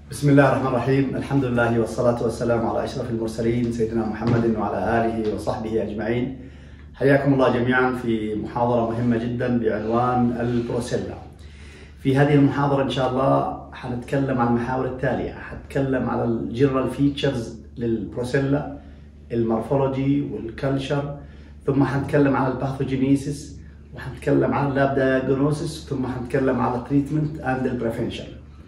بسم الله الرحمن الرحيم الحمد لله والصلاة والسلام على أشرف المرسلين سيدنا محمد وعلى آله وصحبه أجمعين حياكم الله جميعا في محاضرة مهمة جدا بعنوان البروسيلا في هذه المحاضرة إن شاء الله حنتكلم عن المحاور التالية حنتكلم على الجنرال فيتشرز للبروسيلا المورفولوجي والكلشر ثم حنتكلم على الباثوجينيسيس وحنتكلم على اللاب دايجنوسيس ثم حنتكلم على التريتمنت اند البريفنشن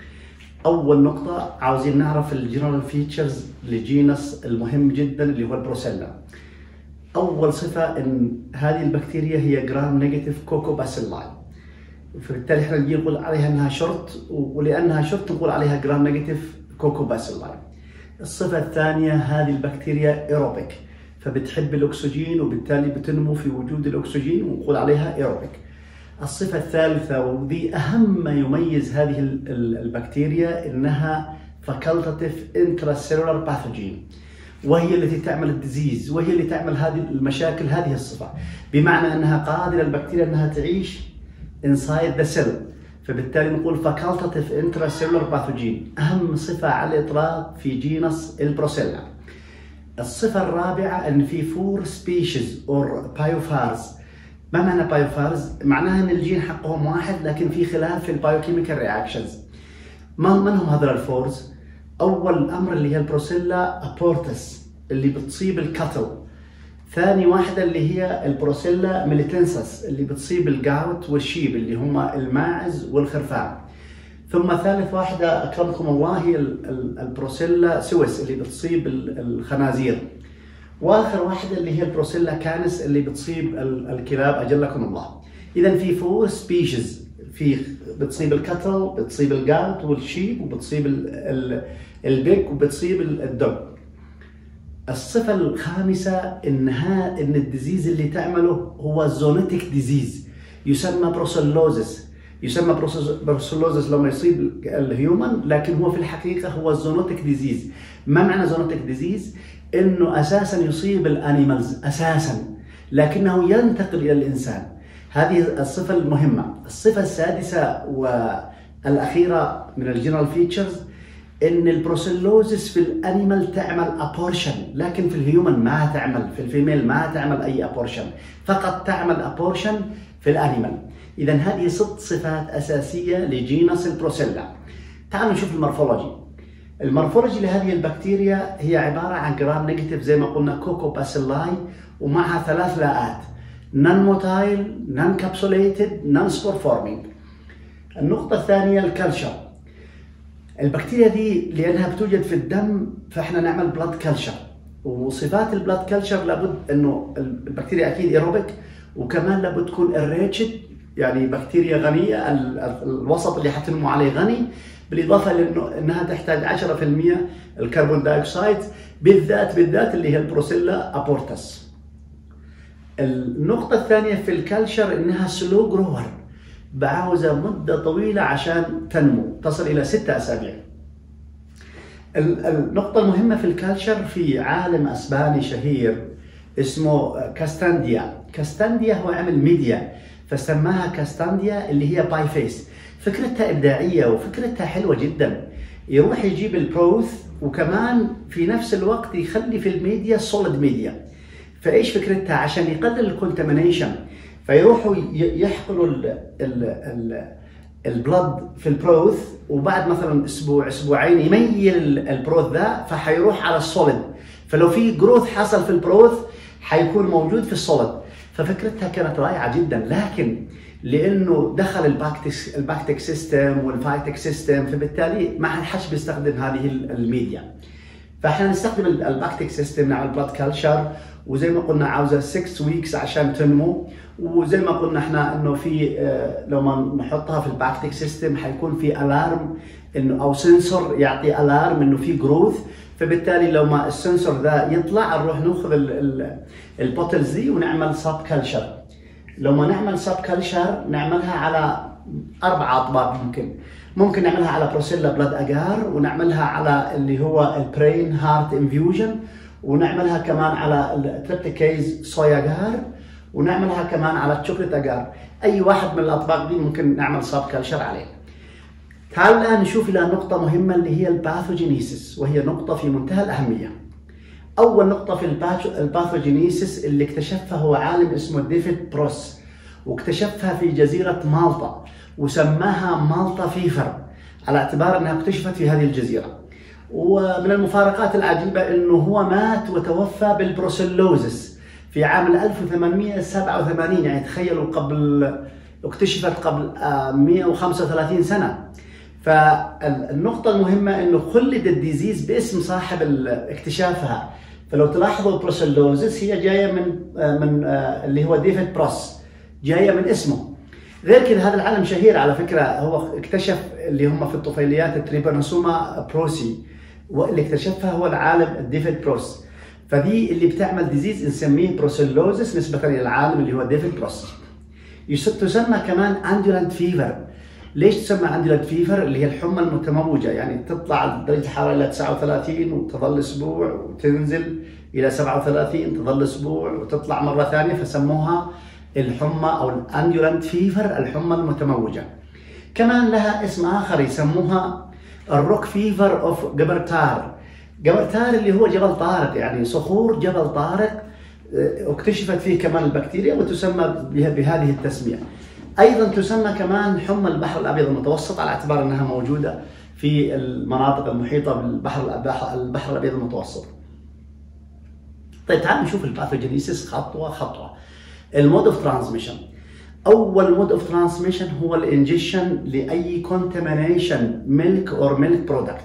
اول نقطه عاوزين نعرف الجنرال فيتشرز لجينس المهم جدا اللي هو البروسيلا اول صفه ان هذه البكتيريا هي جرام نيجاتيف كوكو باسيلاي فبالتالي احنا نجي نقول عليها انها شرط ولانها شرط نقول عليها جرام نيجاتيف كوكو باسيلاي الصفه الثانيه هذه البكتيريا ايروبيك فبتحب الاكسجين وبالتالي بتنمو في وجود الاكسجين ونقول عليها ايروبيك الصفة الثالثة ودي أهم ما يميز هذه البكتيريا إنها facultative intracellular pathogen وهي التي تعمل الديزيز وهي اللي تعمل هذه المشاكل هذه الصفة بمعنى أنها قادرة البكتيريا أنها تعيش inside the cell فبالتالي نقول facultative intracellular pathogen أهم صفة على الإطلاق في جينس البروسيلا الصفة الرابعة أن في فور سبيشيز أو بايوفارز ما معنى بايوفارز؟ معناها ان الجين حقهم واحد لكن في خلاف في البايوكيميكال رياكشنز. من هم هذول الفورز؟ اول امر اللي هي البروسيلا ابورتس اللي بتصيب الكتل. ثاني واحده اللي هي البروسيلا ميليتنسس اللي بتصيب الجاوت والشيب اللي هم الماعز والخرفان. ثم ثالث واحده اكرمكم الله هي البروسيلا سويس اللي بتصيب الخنازير. واخر واحده اللي هي البروسيلا كانس اللي بتصيب الكلاب اجلكم الله. اذا في فور سبيشيز في بتصيب الكتل بتصيب الجاوت والشيب وبتصيب البيك وبتصيب الدوج. الصفه الخامسه انها ان الديزيز اللي تعمله هو زونيتك ديزيز يسمى بروسيلوزس يسمى بروسيلوزس لما يصيب الهيومن لكن هو في الحقيقه هو زونوتيك ديزيز ما معنى زونوتيك ديزيز انه اساسا يصيب الانيمالز اساسا لكنه ينتقل الى الانسان هذه الصفه المهمه الصفه السادسه والاخيره من الجنرال فيتشرز ان البروسيلوزس في الانيمال تعمل ابورشن لكن في الهيومن ما تعمل في الفيميل ما تعمل اي ابورشن فقط تعمل ابورشن في الانيمال اذا هذه ست صفات اساسيه لجينس البروسيلا تعالوا نشوف المورفولوجي المورفولوجي لهذه البكتيريا هي عباره عن جرام نيجاتيف زي ما قلنا كوكو باسيلاي ومعها ثلاث لاءات نون موتايل نون كابسوليتد نون سبور فورمينج النقطه الثانيه الكلشر البكتيريا دي لانها بتوجد في الدم فاحنا نعمل بلاد كلشر وصفات البلاد كلشر لابد انه البكتيريا اكيد ايروبيك وكمان لابد تكون الريتشد يعني بكتيريا غنيه الوسط اللي حتنمو عليه غني بالاضافه لانه انها تحتاج 10% الكربون دايوكسيد بالذات بالذات اللي هي البروسيلا ابورتس. النقطة الثانية في الكالشر انها سلو جروور بعاوزة مدة طويلة عشان تنمو تصل إلى ستة أسابيع. النقطة المهمة في الكالشر في عالم أسباني شهير اسمه كاستانديا، كاستانديا هو عمل ميديا فسماها كاستانديا اللي هي باي فيس فكرتها ابداعيه وفكرتها حلوه جدا يروح يجيب البروث وكمان في نفس الوقت يخلي في الميديا سوليد ميديا فايش فكرتها عشان يقلل الكونتامينيشن فيروحوا يحقنوا البلد في البروث وبعد مثلا اسبوع اسبوعين يميل البروث ذا فحيروح على السوليد فلو في جروث حصل في البروث حيكون موجود في السوليد ففكرتها كانت رائعه جدا لكن لانه دخل الباكتكس الباكتك سيستم والفايتك سيستم فبالتالي ما حدش بيستخدم هذه الميديا فاحنا نستخدم الباكتك سيستم نعمل بلاد كلشر وزي ما قلنا عاوزه 6 ويكس عشان تنمو وزي ما قلنا احنا انه في لو ما نحطها في الباكتك سيستم حيكون في الارم انه او سنسور يعطي الارم انه في جروث فبالتالي لو ما السنسور ذا يطلع نروح ناخذ البوتلز دي ونعمل سب كلشر لو ما نعمل سب كلشر نعملها على اربع اطباق ممكن ممكن نعملها على بروسيلا بلاد اجار ونعملها على اللي هو البرين هارت انفيوجن ونعملها كمان على التريبتيكيز صويا جار ونعملها كمان على الشوكليت اجار اي واحد من الاطباق دي ممكن نعمل سب كلشر عليه تعالوا الان نشوف الى نقطه مهمه اللي هي الباثوجينيسيس وهي نقطه في منتهى الاهميه اول نقطه في الباثوجينيسيس اللي اكتشفها هو عالم اسمه ديفيد بروس واكتشفها في جزيره مالطا وسماها مالطا فيفر على اعتبار انها اكتشفت في هذه الجزيره ومن المفارقات العجيبه انه هو مات وتوفى بالبروسيلوزس في عام 1887 يعني تخيلوا قبل اكتشفت قبل 135 سنه فالنقطة المهمة انه خلد الديزيز باسم صاحب اكتشافها فلو تلاحظوا البروسيلوزس هي جاية من من اللي هو ديفيد بروس جاية من اسمه غير كذا هذا العالم شهير على فكرة هو اكتشف اللي هم في الطفيليات التريبانوسوما بروسي واللي اكتشفها هو العالم ديفيد بروس فدي اللي بتعمل ديزيز نسميه بروسيلوزس نسبة للعالم اللي هو ديفيد بروس تسمى كمان اندولانت فيفر ليش تسمى اندولانت فيفر اللي هي الحمى المتموجه يعني تطلع درجه الحراره الى 39 وتظل اسبوع وتنزل الى 37 تظل اسبوع وتطلع مره ثانيه فسموها الحمى او الاندولانت فيفر الحمى المتموجه كمان لها اسم اخر يسموها الروك فيفر اوف جبرتار جبرتار اللي هو جبل طارق يعني صخور جبل طارق اكتشفت فيه كمان البكتيريا وتسمى بهذه التسميه. ايضا تسمى كمان حمى البحر الابيض المتوسط على اعتبار انها موجوده في المناطق المحيطه بالبحر البحر الابيض المتوسط. طيب تعالوا نشوف الباثوجينيسيس خطوه خطوه. المود اوف ترانسميشن اول مود اوف ترانسميشن هو الانجكشن لاي كونتامينيشن ميلك اور ميلك برودكت.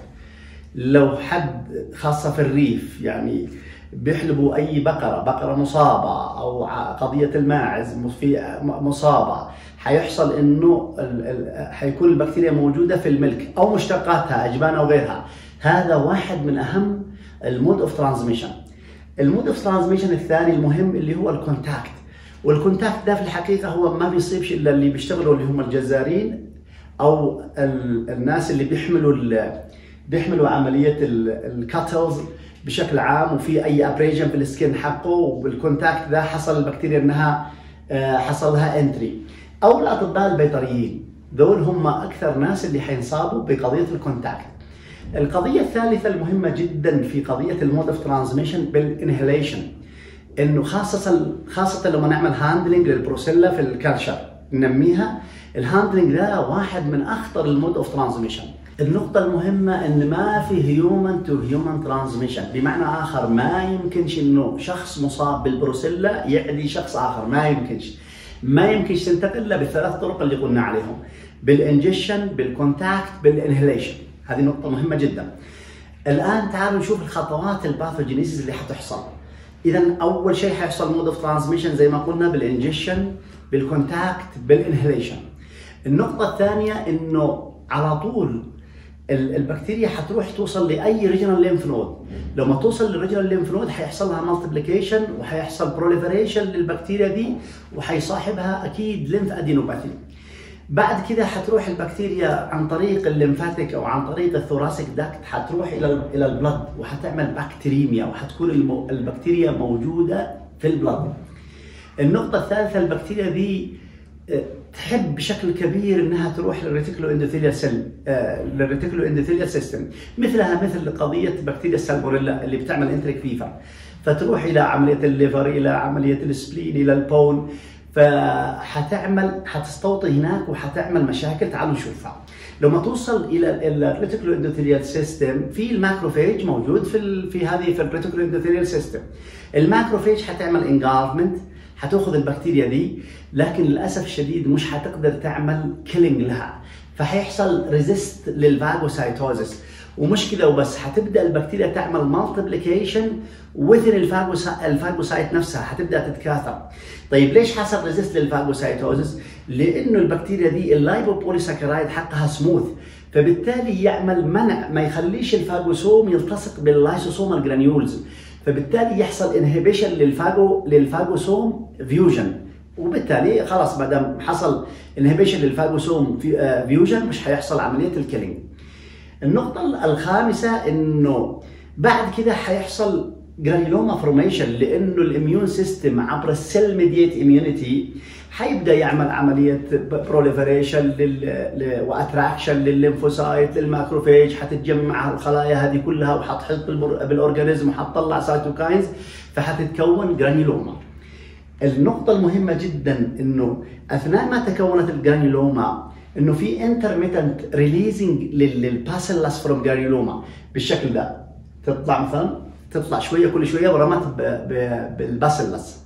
لو حد خاصه في الريف يعني بيحلبوا اي بقره بقره مصابه او قضيه الماعز في مصابه حيحصل انه حيكون البكتيريا موجوده في الملك او مشتقاتها اجبان او غيرها هذا واحد من اهم المود اوف ترانسميشن المود اوف ترانسميشن الثاني المهم اللي هو الكونتاكت والكونتاكت ده في الحقيقه هو ما بيصيبش الا اللي بيشتغلوا اللي هم الجزارين او الناس اللي بيحملوا بيحملوا عمليه الكاتلز بشكل عام وفي اي ابريجن في السكين حقه وبالكونتاكت ذا حصل البكتيريا انها حصل لها انتري او الاطباء البيطريين دول هم اكثر ناس اللي حينصابوا بقضيه الكونتاكت القضيه الثالثه المهمه جدا في قضيه المود اوف ترانسميشن بالانهيليشن انه خاصه خاصه لما نعمل هاندلنج للبروسيلا في الكالشر ننميها الهاندلنج ده واحد من اخطر المود اوف ترانسميشن النقطة المهمة ان ما في هيومن تو هيومن ترانسميشن بمعنى اخر ما يمكنش انه شخص مصاب بالبروسيلا يعدي شخص اخر ما يمكنش ما يمكنش تنتقل الا بالثلاث طرق اللي قلنا عليهم بالانجكشن بالكونتاكت بالانهليشن هذه نقطة مهمة جدا الان تعالوا نشوف الخطوات الباثوجينيسيس اللي حتحصل اذا اول شيء حيحصل مود اوف ترانسميشن زي ما قلنا بالانجكشن بالكونتاكت بالانهليشن النقطة الثانية انه على طول البكتيريا حتروح توصل لاي ريجنال ليمف نود لما توصل للريجنال ليمف نود حيحصل لها مالتيبليكيشن وحيحصل بروليفريشن للبكتيريا دي وحيصاحبها اكيد ليمف ادينوباثي بعد كده حتروح البكتيريا عن طريق الليمفاتيك او عن طريق الثوراسيك داكت حتروح الى الى البلد وحتعمل بكتيريميا وحتكون البكتيريا موجوده في البلد النقطه الثالثه البكتيريا دي تحب بشكل كبير انها تروح للريتيكولو اندوثيليال سيل للريتيكولو اندوثيليال سيستم مثلها مثل قضيه بكتيريا السالمونيلا اللي بتعمل انتريك فيفر فتروح الى عمليه الليفر الى عمليه السبلين الى البون فحتعمل حتستوطي هناك وحتعمل مشاكل تعالوا نشوفها لما توصل الى الريتيكولو اندوثيليال سيستم في الماكروفيج موجود في في هذه في الريتيكولو اندوثيليال سيستم الماكروفيج حتعمل انجارفمنت حتاخذ البكتيريا دي لكن للاسف الشديد مش حتقدر تعمل كيلينج لها فحيحصل ريزيست للفاجوسايتوزس ومش كده وبس حتبدا البكتيريا تعمل مالتيبليكيشن وذن الفاجوسايت نفسها حتبدا تتكاثر طيب ليش حصل ريزيست للفاجوسايتوزس لانه البكتيريا دي اللايبوبوليساكرايد حقها سموث فبالتالي يعمل منع ما يخليش الفاجوسوم يلتصق باللايسوسوم الجرانيولز فبالتالي يحصل انهبيشن للفاجو للفاجوسوم فيوجن وبالتالي خلاص ما دام حصل انهبيشن للفاجوسوم فيوجن مش هيحصل عمليه الكيلينج. النقطه الخامسه انه بعد كده هيحصل جرانيلوما فورميشن لانه الاميون سيستم عبر السيل ميديت اميونيتي حيبدا يعمل عمليه بروليفريشن واتراكشن للليمفوسايت للماكروفيج حتتجمع الخلايا هذه كلها وحتحط بالاورجانيزم وحتطلع سايتوكاينز فحتتكون جرانيلوما النقطة المهمة جدا انه اثناء ما تكونت الجرانيلوما انه في انترميتنت ريليزنج للباسيلاس فروم جرانيلوما بالشكل ده تطلع مثلا تطلع شويه كل شويه ورمت بالباسيلاس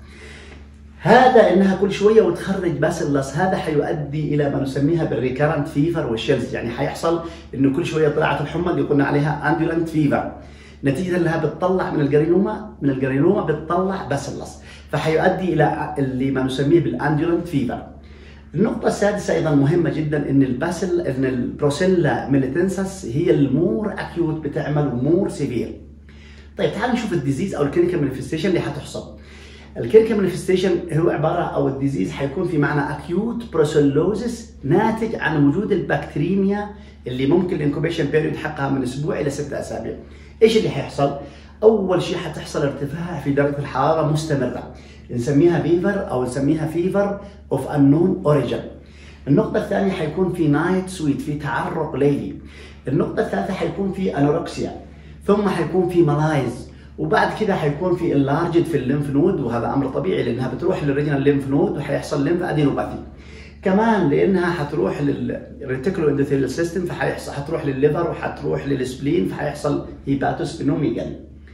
هذا انها كل شويه وتخرج باسيلس هذا حيؤدي الى ما نسميها بالريكارنت فيفر والشيلز يعني حيحصل انه كل شويه طلعت الحمى اللي قلنا عليها اندولنت فيفر نتيجه انها بتطلع من الجرينوما من الجرينوما بتطلع باسيلس فحيؤدي الى اللي ما نسميه بالاندولنت فيفر النقطة السادسة أيضا مهمة جدا إن الباسل إن البروسيلا ميليتنسس هي المور أكيوت بتعمل ومور سيفير. طيب تعالوا نشوف الديزيز أو الكلينيكال مانيفستيشن اللي حتحصل. الكيركا مانيفستيشن هو عباره او الديزيز حيكون في معنى اكيوت بروسيلوزس ناتج عن وجود البكتيريميا اللي ممكن الانكوبيشن بيريود حقها من اسبوع الى ستة اسابيع. ايش اللي حيحصل؟ اول شيء حتحصل ارتفاع في درجه الحراره مستمره نسميها فيفر او نسميها فيفر اوف انون اوريجن. النقطة الثانية حيكون في نايت سويت في تعرق ليلي. النقطة الثالثة حيكون في انوركسيا ثم حيكون في ملايز وبعد كده حيكون في اللارجد في الليمف نود وهذا امر طبيعي لانها بتروح للريجنال ليمف نود وحيحصل ليمف ادينوباثي كمان لانها حتروح للريتيكولو اندوثيليال سيستم فحيحصل حتروح للليفر وحتروح للسبلين فحيحصل هيباتوسبينوميجالي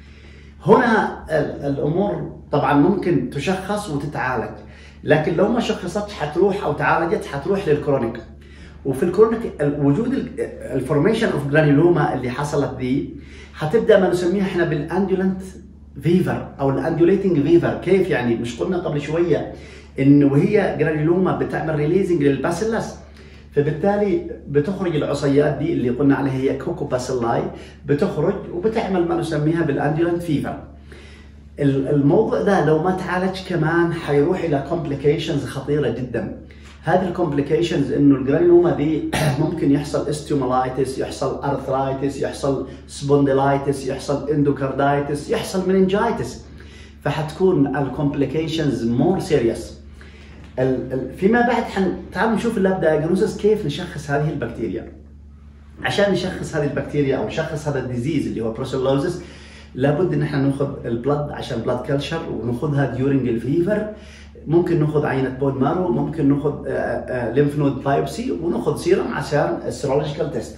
هنا الامور طبعا ممكن تشخص وتتعالج لكن لو ما شخصتش حتروح او تعالجت حتروح للكرونيك وفي الكرونيك وجود الفورميشن اوف جرانيلوما اللي حصلت دي حتبدا ما نسميها احنا بالاندولنت فيفر او الاندوليتنج فيفر كيف يعني مش قلنا قبل شويه انه وهي جرانيلوما بتعمل ريليزنج للباسيلاس فبالتالي بتخرج العصيات دي اللي قلنا عليها هي كوكو باسيلاي بتخرج وبتعمل ما نسميها بالاندولنت فيفر الموضوع ده لو ما تعالج كمان حيروح الى كومبليكيشنز خطيره جدا هذه الكومبليكيشنز انه الجرانيوما دي ممكن يحصل استيومالايتس يحصل ارثرايتس يحصل سبونديلايتس يحصل اندوكاردايتس يحصل مننجايتس فحتكون الكومبليكيشنز مور سيريس فيما بعد حن... تعالوا نشوف اللاب دايجنوزس كيف نشخص هذه البكتيريا عشان نشخص هذه البكتيريا او نشخص هذا الديزيز اللي هو بروسيلوزس لابد ان احنا ناخذ البلد عشان بلد كلشر وناخذها ديورنج الفيفر ممكن ناخذ عينه بون مارو ممكن ناخذ ليمف نود بايبسي وناخذ سيرم عشان السيرولوجيكال تيست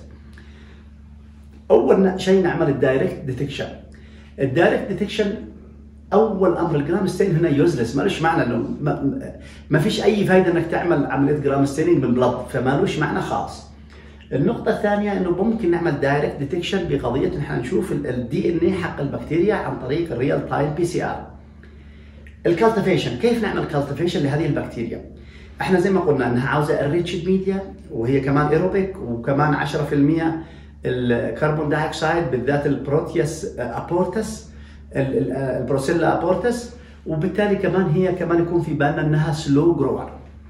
اول شيء نعمل الدايركت ديتكشن الدايركت ديتكشن اول امر الجرام ستين هنا يوزلس مالوش معنى انه ما, ما فيش اي فائده انك تعمل عمليه جرام ستيننج بالبلد فمالوش معنى خاص النقطة الثانية انه ممكن نعمل دايركت ديتكشن بقضية ان احنا نشوف الدي ان اي حق البكتيريا عن طريق الريال تايم بي سي ار. الكالتيفيشن كيف نعمل كالتيفيشن لهذه البكتيريا؟ احنا زي ما قلنا انها عاوزة الريتشد ميديا وهي كمان ايروبيك وكمان 10% الكربون دايوكسيد بالذات البروتياس ابورتس البروسيلا ابورتس وبالتالي كمان هي كمان يكون في بالنا انها سلو جروور.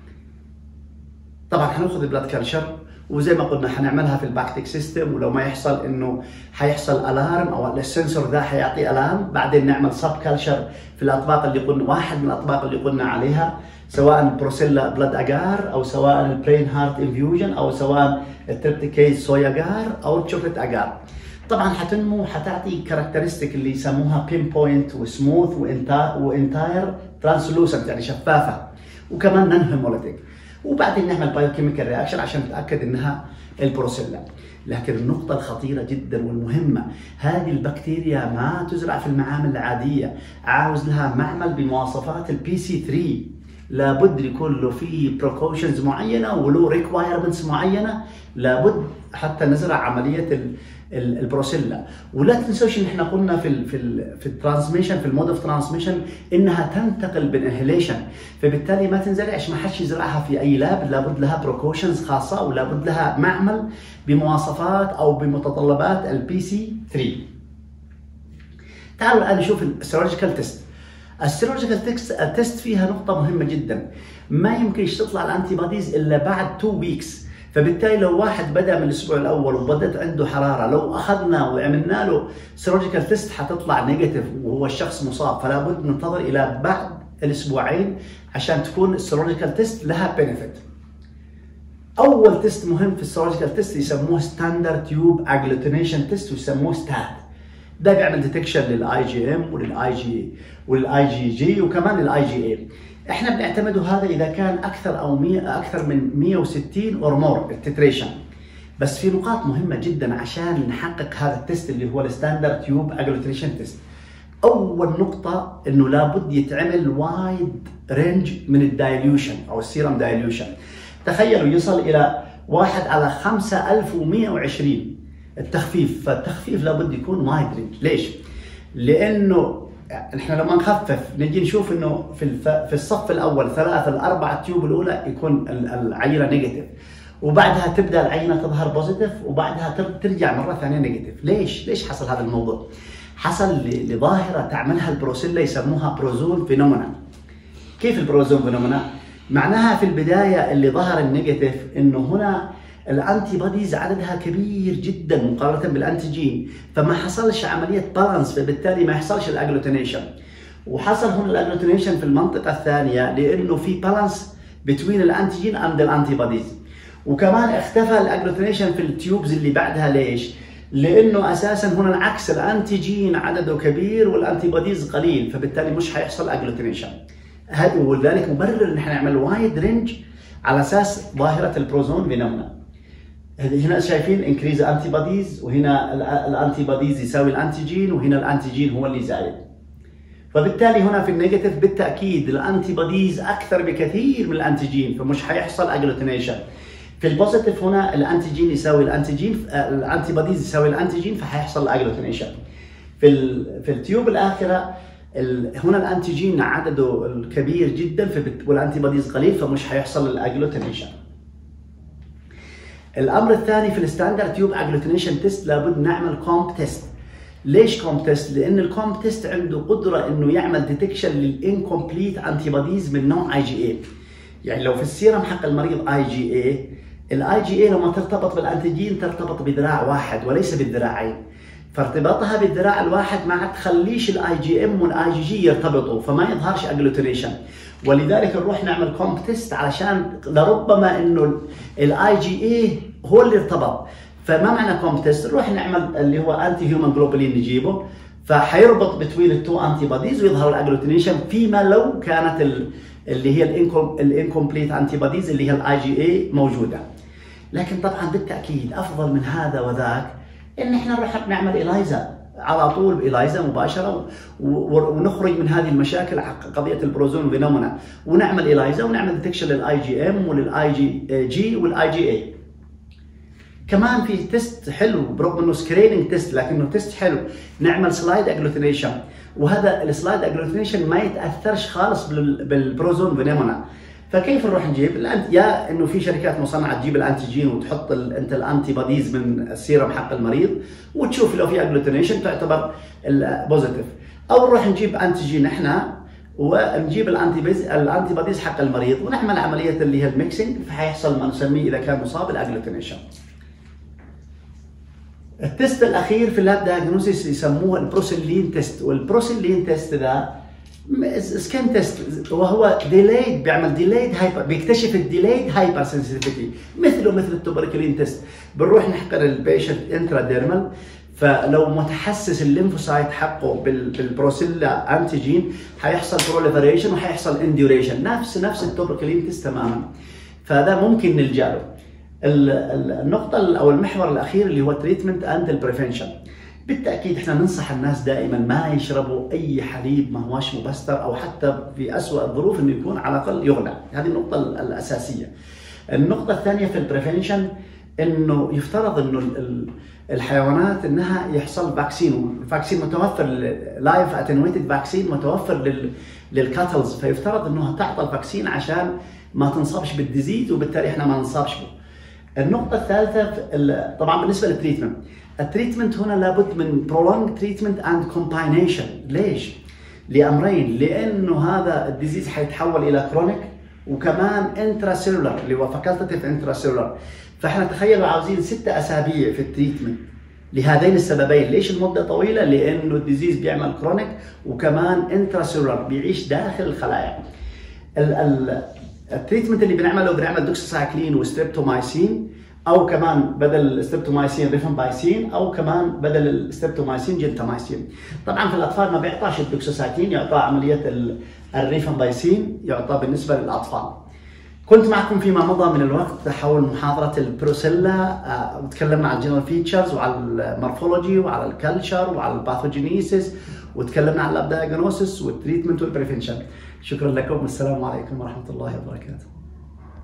طبعا حناخذ البلاد كلشر وزي ما قلنا حنعملها في الباكتيك سيستم ولو ما يحصل انه حيحصل الارم او السنسور ده حيعطي الارم بعدين نعمل سب كلشر في الاطباق اللي قلنا واحد من الاطباق اللي قلنا عليها سواء بروسيلا بلاد اجار او سواء البرين هارت انفيوجن او سواء التريبتيكيز صويا اجار او الشوكليت اجار طبعا حتنمو حتعطي كاركترستيك اللي يسموها بين بوينت وسموث وانتاير ترانسلوسنت يعني شفافه وكمان نون هيموليتيك وبعدين نعمل بايوكيميكال رياكشن عشان نتاكد انها البروسيلا لكن النقطة الخطيرة جدا والمهمة هذه البكتيريا ما تزرع في المعامل العادية عاوز لها معمل بمواصفات البي سي 3 لابد يكون له في بروكوشنز معينة وله ريكوايرمنتس معينة لابد حتى نزرع عملية البروسيلا ولا تنسوش ان احنا قلنا في ال في ال في الترانسميشن في المود اوف ترانسميشن انها تنتقل بالانهيليشن فبالتالي ما تنزرعش ما حدش يزرعها في اي لاب لابد لها بروكوشنز خاصه ولابد لها معمل بمواصفات او بمتطلبات البي سي 3 تعالوا الان نشوف السيرولوجيكال تيست السيرولوجيكال تيست فيها نقطه مهمه جدا ما يمكنش تطلع الانتي بوديز الا بعد 2 ويكس فبالتالي لو واحد بدا من الاسبوع الاول وبدت عنده حراره لو اخذنا وعملنا له سيرولوجيكال تيست حتطلع نيجاتيف وهو الشخص مصاب فلا بد ننتظر الى بعد الاسبوعين عشان تكون السيرولوجيكال تيست لها بنفيت اول تيست مهم في السيرولوجيكال تيست يسموه ستاندرد تيوب اجلوتينيشن تيست ويسموه ستات ده بيعمل ديتكشن للاي جي ام وللاي جي وللاي جي جي وكمان للاي جي اي احنا بنعتمده هذا اذا كان اكثر او 100 اكثر من 160 اور مور التتريشن بس في نقاط مهمه جدا عشان نحقق هذا التست اللي هو الستاندرد تيوب اجلوتينيشن تيست اول نقطه انه لابد يتعمل وايد رينج من الدايليوشن او السيرم دايليوشن تخيلوا يصل الى 1 على 5120 التخفيف فالتخفيف لابد يكون وايد رينج ليش؟ لانه احنا لما نخفف نجي نشوف انه في الف... في الصف الاول ثلاث الاربع تيوب الاولى يكون العينه نيجاتيف وبعدها تبدا العينه تظهر بوزيتيف وبعدها ترجع مره ثانيه نيجاتيف ليش؟ ليش حصل هذا الموضوع؟ حصل لظاهره تعملها البروسيلا يسموها بروزون فينومينا كيف البروزون فينومينا؟ معناها في البدايه اللي ظهر النيجاتيف انه هنا الانتي بوديز عددها كبير جدا مقارنه بالانتيجين فما حصلش عمليه بالانس فبالتالي ما يحصلش الاجلوتينيشن وحصل هنا الاجلوتينيشن في المنطقه الثانيه لانه في بالانس بين الانتيجين اند الانتي بوديز وكمان اختفى الاجلوتينيشن في التيوبز اللي بعدها ليش؟ لانه اساسا هنا العكس الانتيجين عدده كبير والانتي بوديز قليل فبالتالي مش حيحصل اجلوتينيشن ولذلك مبرر ان احنا نعمل وايد رينج على اساس ظاهره البروزون فينومنا هنا شايفين انكريز انتي بوديز وهنا الانتي بوديز يساوي الانتيجين وهنا الانتيجين هو اللي زايد فبالتالي هنا في النيجاتيف بالتاكيد الانتي بوديز اكثر بكثير من الانتيجين فمش حيحصل اجلوتينيشن في البوزيتيف هنا الانتيجين يساوي الانتيجين الانتي بوديز يساوي الانتيجين فحيحصل الاجلوتينيشن في ال في التيوب الاخره هنا الانتيجين عدده الكبير جدا والانتي بوديز قليل فمش حيحصل الاجلوتينيشن الامر الثاني في الستاندرد تيوب اجلوتينيشن تيست لابد نعمل كومب تيست ليش كومب تيست؟ لان الكومب تيست عنده قدره انه يعمل ديتكشن للانكمبليت انتي بوديز من نوع اي جي اي يعني لو في السيرم حق المريض اي جي اي الاي جي اي لما ترتبط بالانتيجين ترتبط بذراع واحد وليس بالذراعين فارتباطها بالذراع الواحد ما تخليش الاي جي ام والاي جي جي يرتبطوا فما يظهرش اجلوتينيشن ولذلك نروح نعمل كومب تيست علشان لربما انه الاي جي اي هو اللي ارتبط فما معنى كومب تيست نروح نعمل اللي هو انتي هيومن جلوبولين نجيبه فحيربط بتوين التو انتي بوديز ويظهر الاجلوتينيشن فيما لو كانت اللي هي الانكمبليت انتي بوديز اللي هي الاي جي اي موجوده لكن طبعا بالتاكيد افضل من هذا وذاك ان احنا نروح نعمل الايزا على طول بالايزا مباشره ونخرج من هذه المشاكل قضيه البروزون فينومينا ونعمل الايزا ونعمل ديتكشن للاي جي ام وللاي جي جي والاي جي اي كمان في تيست حلو برغم انه سكريننج تيست لكنه تيست حلو نعمل سلايد اجلوتينيشن وهذا السلايد اجلوتينيشن ما يتاثرش خالص بالبروزون فينومينا فكيف نروح نجيب يا انه في شركات مصنعه تجيب الانتيجين وتحط انت الانتي بوديز من السيرم حق المريض وتشوف لو في اجلوتينيشن تعتبر البوزيتيف او نروح نجيب انتيجين احنا ونجيب الانتي بيز الانتي بوديز حق المريض ونعمل عمليه اللي هي الميكسينج فحيحصل ما نسميه اذا كان مصاب الاجلوتينيشن. التست الاخير في اللاب دايجنوسيس يسموه البروسيلين تيست والبروسيلين تيست ذا سكان تيست وهو ديلايد بيعمل ديلايد هايبر بيكتشف الديلايد هايبر سنسيتيفيتي مثله مثل التوبركلين تيست بنروح نحقر البيشنت انترا ديرمال فلو متحسس الليمفوسايت حقه بالبروسيلا انتيجين حيحصل بروليفريشن وحيحصل انديوريشن نفس نفس التوبركلين تيست تماما فهذا ممكن نلجا له النقطة أو المحور الأخير اللي هو تريتمنت أند البريفنشن بالتاكيد احنا ننصح الناس دائما ما يشربوا اي حليب ما هواش مبستر او حتى في اسوء الظروف انه يكون على الاقل يغلى هذه النقطه الاساسيه النقطه الثانيه في البريفنشن انه يفترض انه الحيوانات انها يحصل فاكسين والفاكسين متوفر لايف اتنويتد فاكسين متوفر للكاتلز فيفترض انه تعطى الفاكسين عشان ما تنصابش بالديزيز وبالتالي احنا ما ننصابش به. النقطة الثالثة طبعا بالنسبة للتريتمنت التريتمنت هنا لابد من prolonged treatment and combination ليش؟ لامرين لانه هذا الديزيز حيتحول الى كرونيك وكمان انترا سيلولر اللي هو فاكولتيف انترا سيلولر فاحنا تخيلوا عاوزين ستة اسابيع في التريتمنت لهذين السببين ليش المده طويله لانه الديزيز بيعمل كرونيك وكمان انترا سيلولر بيعيش داخل الخلايا التريتمنت اللي بنعمله بنعمل دوكساسايكلين وستريبتومايسين او كمان بدل الستريبتومايسين ريفامبايسين او كمان بدل الستريبتومايسين جنتامايسين طبعا في الاطفال ما بيعطاش الدوكساسايكلين يعطى عمليه الريفامبايسين يعطى بالنسبه للاطفال كنت معكم فيما مضى من الوقت حول محاضرة البروسيلا آه، وتكلمنا عن الجنرال فيتشرز وعلى المورفولوجي وعلى الكالتشر وعلى الباثوجينيسيس وتكلمنا عن الاب دايجنوسيس والتريتمنت والبريفنشن شكرا لكم والسلام عليكم ورحمة الله وبركاته